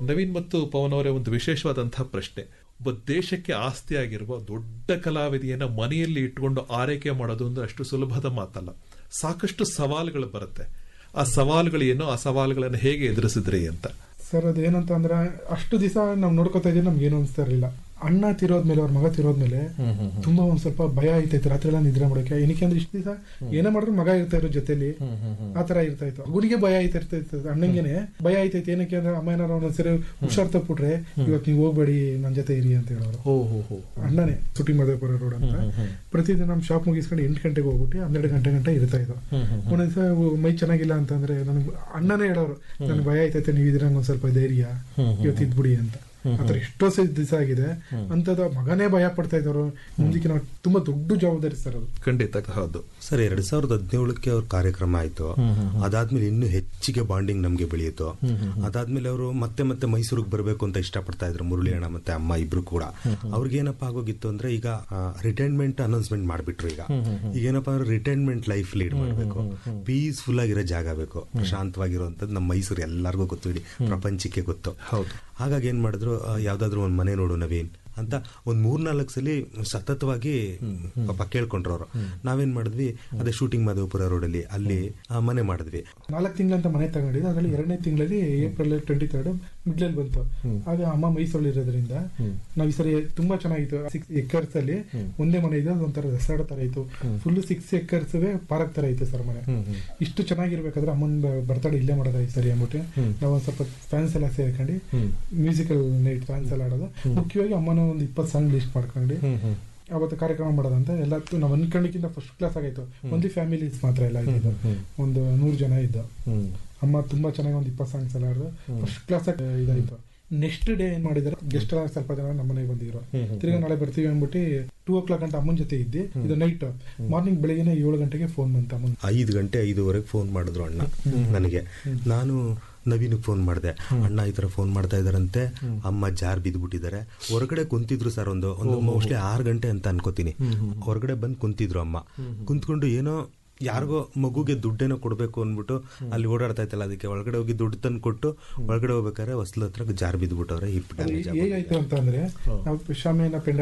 ನವೀನ್ ಮತ್ತು ಪವನ್ ಅವರೇ ಒಂದು ವಿಶೇಷವಾದಂತಹ ಪ್ರಶ್ನೆ ಒಬ್ಬ ದೇಶಕ್ಕೆ ಆಸ್ತಿಯಾಗಿರುವ ದೊಡ್ಡ ಕಲಾವಿದೆಯನ್ನ ಮನೆಯಲ್ಲಿ ಇಟ್ಕೊಂಡು ಆರೈಕೆ ಮಾಡೋದು ಅಂದ್ರೆ ಅಷ್ಟು ಸುಲಭದ ಮಾತಲ್ಲ ಸಾಕಷ್ಟು ಸವಾಲುಗಳು ಬರುತ್ತೆ ಆ ಸವಾಲುಗಳು ಏನು ಆ ಸವಾಲುಗಳನ್ನು ಹೇಗೆ ಎದುರಿಸಿದ್ರಿ ಅಂತ ಸರ್ ಅದೇನಂತ ಅಂದ್ರೆ ಅಷ್ಟು ದಿವಸ ನಾವು ನೋಡ್ಕೊತಾ ಇದ್ದೀವಿ ನಮ್ಗೆ ಏನು ಅನಿಸ್ತಾ ಇರಲಿಲ್ಲ ಅಣ್ಣ ತಿರೋದ್ಮೇಲೆ ಅವ್ರ ಮಗ ತಿರೋದ್ಮೇಲೆ ತುಂಬಾ ಒಂದ್ ಸ್ವಲ್ಪ ಭಯ ಆಯ್ತಾಯ್ತು ರಾತ್ರಿ ಎಲ್ಲ ನಿದ್ರೆ ಮಾಡೋಕೆ ಏನಕ್ಕೆ ಅಂದ್ರೆ ಇಷ್ಟು ದಿವಸ ಏನೇ ಮಾಡಿದ್ರು ಮಗ ಇರ್ತಾ ಇರೋ ಜೊತೆಲಿ ಆತರ ಇರ್ತಾ ಇತ್ತು ಅವನಿಗೆ ಭಯ ಆಯ್ತಾ ಇರ್ತಾ ಅಣ್ಣಂಗೆನೆ ಭಯ ಆಯ್ತೈತೆ ಏನಕ್ಕೆ ಅಂದ್ರೆ ಅಮ್ಮ ಏನಾರ ಒಂದೊಂದ್ಸರಿ ಹುಷಾರ್ ತಪ್ಪಿಟ್ರೆ ಇವತ್ತು ನೀವು ಹೋಗ್ಬೇಡಿ ನನ್ನ ಜೊತೆ ಇರಿ ಅಂತ ಹೇಳೋರು ಹೋ ಹೋ ಹೋ ಅಣ್ಣನೇ ಶೂಟಿಂಗ್ ಮಧುಪುರ ರೋಡ್ ಅಂತ ಪ್ರತಿದಿನ ನಮ್ ಶಾಪ್ ಮುಗಿಸ್ಕೊಂಡು ಎಂಟು ಗಂಟೆಗೆ ಹೋಗ್ಬಿಟ್ಟು ಹನ್ನೆರಡು ಗಂಟೆ ಗಂಟೆ ಇರ್ತಾ ಇದ್ದು ಒಂದೊಂದ್ಸ ಮೈ ಚೆನ್ನಾಗಿಲ್ಲ ಅಂತಂದ್ರೆ ನನಗೆ ಅಣ್ಣನೇ ಹೇಳೋರು ನನ್ಗೆ ಭಯ ಆಯ್ತೈತೆ ನೀವು ಇದ್ರಂಗ ಒಂದ್ ಸ್ವಲ್ಪ ಧೈರ್ಯ ಇವತ್ತು ಇದ್ಬಿಡಿ ಅಂತ ಆತರ ಎಷ್ಟೋ ದಿವಸ ಆಗಿದೆ ಅಂತದ ಮಗನೇ ಭಯ ಪಡ್ತಾ ಇದ್ದವರು ಮುಂದಕ್ಕೆ ನಾವು ತುಂಬಾ ದೊಡ್ಡ ಜವಾಬ್ದಾರಿ ಸರ್ ಅದು ಖಂಡಿತ ಹೌದು ಸರ್ ಎರಡ್ ಸಾವಿರದ ಹದಿನೇಳಕ್ಕೆ ಅವ್ರ ಕಾರ್ಯಕ್ರಮ ಆಯ್ತು ಅದಾದ್ಮೇಲೆ ಇನ್ನೂ ಹೆಚ್ಚಿಗೆ ಬಾಂಡಿಂಗ್ ನಮ್ಗೆ ಬೆಳೆಯಿತು ಅದಾದ್ಮೇಲೆ ಅವರು ಮತ್ತೆ ಮತ್ತೆ ಮೈಸೂರಿಗೆ ಬರಬೇಕು ಅಂತ ಇಷ್ಟಪಡ್ತಾ ಇದ್ರು ಮುರಳಿ ಅಣ್ಣ ಮತ್ತೆ ಅಮ್ಮ ಇಬ್ರು ಕೂಡ ಅವ್ರಿಗೆ ಏನಪ್ಪಾ ಆಗೋಗಿತ್ತು ಅಂದ್ರೆ ಈಗ ರಿಟೈರ್ಮೆಂಟ್ ಅನೌನ್ಸ್ಮೆಂಟ್ ಮಾಡ್ಬಿಟ್ರು ಈಗ ಈಗ ಏನಪ್ಪಾ ಅಂದ್ರೆ ರಿಟೈರ್ಮೆಂಟ್ ಲೈಫ್ ಲೀಡ್ ಮಾಡಬೇಕು ಪೀಸ್ಫುಲ್ ಆಗಿರೋ ಜಾಗ ಬೇಕು ಪ್ರಶಾಂತವಾಗಿರುವಂತದ್ದು ನಮ್ಮ ಮೈಸೂರು ಎಲ್ಲರಿಗೂ ಗೊತ್ತು ಇಡೀ ಪ್ರಪಂಚಕ್ಕೆ ಗೊತ್ತು ಹೌದು ಹಾಗಾಗಿ ಏನ್ ಮಾಡಿದ್ರು ಆ, ಯಾವ್ದಾದ್ರು ಒಂದ್ ಮನೆ ನೋಡು ನವೀನ್ ಅಂತ ಒಂದ್ ಮೂರ್ನಾಲ್ಕು ಸಲ ಸತತವಾಗಿ ಪಾಪ ಕೇಳ್ಕೊಂಡ್ರು ಅವರು ನಾವೇನ್ ಮಾಡಿದ್ವಿ ಅದೇ ಶೂಟಿಂಗ್ ಮಾಧವಪುರ ರೋಡಲ್ಲಿ ಅಲ್ಲಿ ಆ, ಮನೆ ಮಾಡಿದ್ವಿ ನಾಲ್ಕು ತಿಂಗಳಂತ ಮನೆ ತಗೊಂಡಿದ್ದು ಅದ್ರಲ್ಲಿ ಎರಡನೇ ತಿಂಗಳಲ್ಲಿ ಏಪ್ರಿಲ್ ಟ್ವೆಂಟಿ ತರ್ಡ್ ಮಿಡ್ಲಲ್ಲಿ ಬಂತು ಆಗ ಅಮ್ಮ ಮೈಸೂರಲ್ಲಿ ಇರೋದ್ರಿಂದ ನಾವ್ ಈ ಸರಿ ತುಂಬಾ ಚೆನ್ನಾಗಿತ್ತು ಸಿಕ್ಸ್ ಎಕರ್ಸ್ ಅಲ್ಲಿ ಒಂದೇ ಮನೆ ಇದೆ ಅದೊಂಥರ ರೆಸಾರ್ಟ್ ತರ ಇತ್ತು ಫುಲ್ ಸಿಕ್ಸ್ ಎಕರ್ಸ್ ಪಾರ್ಕ್ ತರ ಇತ್ತು ಸರ್ ಮನೆ ಇಷ್ಟು ಚೆನ್ನಾಗಿರ್ಬೇಕಾದ್ರೆ ಅಮ್ಮನ ಬರ್ತಡೇ ಇಲ್ಲೇ ಮಾಡೋದ ಈ ಸರಿ ಅಂದ್ಬಿಟ್ಟು ನಾವು ಒಂದ್ ಸ್ವಲ್ಪ ಫ್ಯಾನ್ಸ್ ಎಲ್ಲ ಸೇರ್ಕೊಂಡು ಮ್ಯೂಸಿಕಲ್ ನೈಟ್ ಫ್ಯಾನ್ಸ್ ಎಲ್ಲ ಆಡೋದು ಮುಖ್ಯವಾಗಿ ಅಮ್ಮನ ಒಂದು ಇಪ್ಪತ್ತು ಸಾಂಗ್ ಲಿಸ್ಟ್ ಮಾಡ್ಕೊಂಡು ಅವತ್ತು ಕಾರ್ಯಕ್ರಮ ಮಾಡೋದಂತ ಎಲ್ಲತ್ತು ನಾವು ಅನ್ಕೊಂಡಿಕ್ಕಿಂತ ಫಸ್ಟ್ ಕ್ಲಾಸ್ ಆಗೈತು ಒಂದು ಫ್ಯಾಮಿಲೀಸ್ ಮಾತ್ರ ಎಲ್ಲ ಇದ್ದು ಒಂದು ನೂರು ಜನ ಇದ್ದು ಅಮ್ಮ ತುಂಬಾ ಚೆನ್ನಾಗಿ ಒಂದು ಇಪ್ಪತ್ತು ಸಾಂಗ್ಸ್ ಎಲ್ಲ ಆಡಿದ್ರು ಫಸ್ಟ್ ಕ್ಲಾಸ್ ಇದಾಯ್ತು ನೆಕ್ಸ್ಟ್ ಡೇ ಏನ್ ಮಾಡಿದಾರೆ ಗೆಸ್ಟ್ ಎಲ್ಲ ಸ್ವಲ್ಪ ಜನ ನಮ್ಮ ಮನೆಗೆ ಬಂದಿದ್ರು ತಿರ್ಗಾ ನಾಳೆ ಬರ್ತೀವಿ ಅಂದ್ಬಿಟ್ಟು ಟೂ ಓ ಕ್ಲಾಕ್ ಗಂಟೆ ಅಮ್ಮನ ಜೊತೆ ಇದ್ದಿ ಇದು ನೈಟ್ ಮಾರ್ನಿಂಗ್ ಬೆಳಗ್ಗೆ ಏಳು ಗಂಟೆಗೆ ಫೋನ್ ಬಂತ ಅಮ್ಮನ್ ಐದು ಗಂಟೆ ಐದುವರೆಗೆ ಫೋನ್ ಮಾಡಿದ್ರು ಅಣ್ಣ ನನಗೆ ನಾನು ನವೀನಿಗೆ ಫೋನ್ ಮಾಡಿದೆ ಅಣ್ಣ ಈ ತರ ಫೋನ್ ಮಾಡ್ತಾ ಇದಾರಂತೆ ಅಮ್ಮ ಜಾರ್ ಬಿದ್ಬಿಟ್ಟಿದ್ದಾರೆ ಹೊರಗಡೆ ಕುಂತಿದ್ರು ಸರ್ ಒಂದು ಒಂದು ಮೋಸ್ಟ್ಲಿ ಆರು ಗಂಟೆ ಅಂತ ಅನ್ಕೋತೀನಿ ಹೊರಗಡೆ ಬಂದು ಕುಂತಿದ್ರು ಅಮ್ಮ ಕುಂತ್ಕೊಂಡು ಏನೋ ಯಾರಿಗೋ ಮಗುಗೆ ದುಡ್ಡೇನೋ ಕೊಡ್ಬೇಕು ಅಂದ್ಬಿಟ್ಟು ಅಲ್ಲಿ ಓಡಾಡ್ತಾ ಇತ್ತಲ್ಲ ಅದಕ್ಕೆ ಒಳಗಡೆ ಹೋಗಿ ದುಡ್ಡು ತಂದು ಕೊಟ್ಟು ಒಳಗಡೆ ಹೋಗ್ಬೇಕಾದ್ರೆ ಹೊಸ್ಲ ಹತ್ರ ಜಾರ್ ಬಿದ್ಬಿಟ್ಟವ್ರೆ ಹಿಪ್ ಡ್ಯಾಮೇಜ್ ಹೇಗಾಯ್ತು ಅಂತ ಅಂದ್ರೆ ನಾವು ಶಾಮಿಯಾನ ಪೆಂಡ